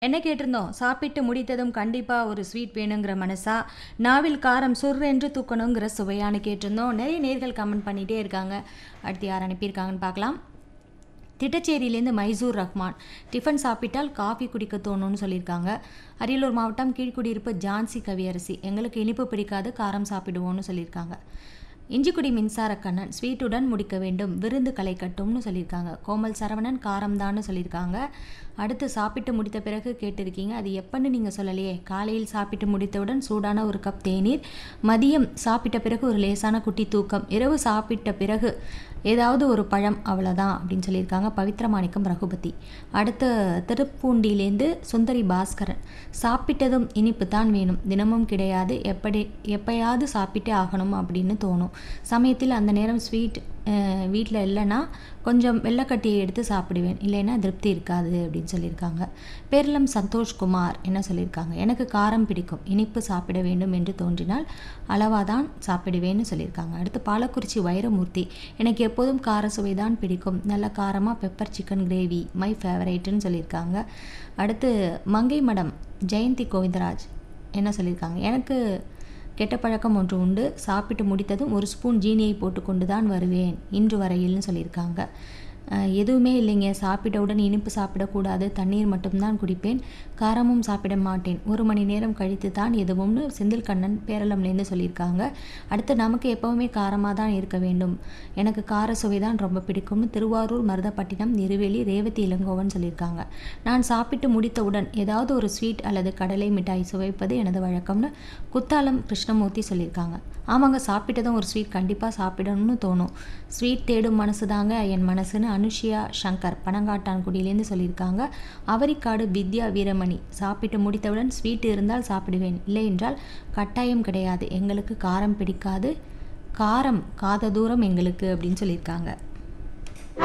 என்ன கேட்டிருந்தோம் சாப்பிட்டு முடித்ததும் கண்டிப்பாக ஒரு ஸ்வீட் வேணுங்கிற மனசா நாவில் காரம் சுர் என்று தூக்கணுங்கிற சுவையானு கேட்டிருந்தோம் நிறைய நேர்கள் கமெண்ட் பண்ணிகிட்டே இருக்காங்க அடுத்து யார் அனுப்பியிருக்காங்கன்னு பார்க்கலாம் திட்டச்சேரியிலேருந்து மைசூர் ரஹ்மான் டிஃபன் சாப்பிட்டால் காஃபி குடிக்க தோணும்னு சொல்லியிருக்காங்க அரியலூர் மாவட்டம் கீழ்குடியிருப்பு ஜான்சி கவியரசி எங்களுக்கு இனிப்பு பிடிக்காது காரம் சாப்பிடுவோம்னு சொல்லியிருக்காங்க இஞ்சிக்குடி மின்சார கண்ணன் ஸ்வீட்டுடன் முடிக்க வேண்டும் விருந்து களை கட்டும்னு சொல்லியிருக்காங்க கோமல் சரவணன் காரம்தான்னு சொல்லியிருக்காங்க அடுத்து சாப்பிட்டு முடித்த பிறகு கேட்டிருக்கீங்க அது எப்பன்னு நீங்கள் சொல்லலையே காலையில் சாப்பிட்டு முடித்தவுடன் சூடான ஒரு கப் தேநீர் மதியம் சாப்பிட்ட பிறகு ஒரு லேசான குட்டி தூக்கம் இரவு சாப்பிட்ட பிறகு ஏதாவது ஒரு பழம் அவ்வளோதான் அப்படின்னு சொல்லியிருக்காங்க பவித்ரமாணிக்கம் ரகுபதி அடுத்து திருப்பூண்டியிலேருந்து சுந்தரி பாஸ்கரன் சாப்பிட்டதும் இனிப்பு தான் வேணும் தினமும் கிடையாது எப்படி எப்பயாவது சாப்பிட்டே ஆகணும் அப்படின்னு தோணும் சமயத்தில் அந்த நேரம் ஸ்வீட் வீட்டில் இல்லைன்னா கொஞ்சம் வெள்ளைக்கட்டியை எடுத்து சாப்பிடுவேன் இல்லைன்னா திருப்தி இருக்காது அப்படின்னு சொல்லியிருக்காங்க பேரளம் சந்தோஷ்குமார் என்ன சொல்லியிருக்காங்க எனக்கு காரம் பிடிக்கும் இனிப்பு சாப்பிட வேண்டும் என்று தோன்றினால் அளவாக தான் சாப்பிடுவேன்னு சொல்லியிருக்காங்க அடுத்து பாலக்குறிச்சி வைரமூர்த்தி எனக்கு எப்போதும் கார சுவை தான் பிடிக்கும் நல்ல காரமாக பெப்பர் சிக்கன் கிரேவி மை ஃபேவரேட்டுன்னு சொல்லியிருக்காங்க அடுத்து மங்கை மடம் ஜெயந்தி கோவிந்தராஜ் என்ன சொல்லியிருக்காங்க எனக்கு கெட்ட பழக்கம் ஒன்று உண்டு சாப்பிட்டு முடித்ததும் ஒரு ஸ்பூன் ஜீனியை போட்டுக்கொண்டு தான் வருவேன் இன்று வரையில்னு சொல்லியிருக்காங்க எதுவுமே இல்லைங்க சாப்பிட்டவுடன் இனிப்பு சாப்பிடக்கூடாது தண்ணீர் மட்டும்தான் குடிப்பேன் காரமும் சாப்பிட மாட்டேன் ஒரு மணி நேரம் கழித்து தான் எதுவும்னு செந்தில் கண்ணன் பேரளம்லேருந்து சொல்லியிருக்காங்க அடுத்து நமக்கு எப்போவுமே காரமாக தான் இருக்க வேண்டும் எனக்கு கார சுவை தான் ரொம்ப பிடிக்கும்னு திருவாரூர் மருதப்பட்டினம் நெருவேலி ரேவதி இளங்கோவன் சொல்லியிருக்காங்க நான் சாப்பிட்டு முடித்தவுடன் ஏதாவது ஒரு ஸ்வீட் அல்லது கடலை மிட்டாய் சுவைப்பது எனது வழக்கம்னு குத்தாலம் கிருஷ்ணமூர்த்தி சொல்லியிருக்காங்க ஆமாங்க சாப்பிட்டதும் ஒரு ஸ்வீட் கண்டிப்பாக சாப்பிடணும்னு தோணும் ஸ்வீட் தேடும் மனசு தாங்க என் மனசுன்னு அனுஷியா சங்கர் பனங்காட்டான்குடியிலேருந்து சொல்லியிருக்காங்க அவரிக்காடு வித்யா வீரமணி சாப்பிட்டு முடித்தவுடன் ஸ்வீட் இருந்தால் சாப்பிடுவேன் இல்லை என்றால் கட்டாயம் கிடையாது எங்களுக்கு காரம் பிடிக்காது காரம் காத தூரம் எங்களுக்கு அப்படின்னு சொல்லியிருக்காங்க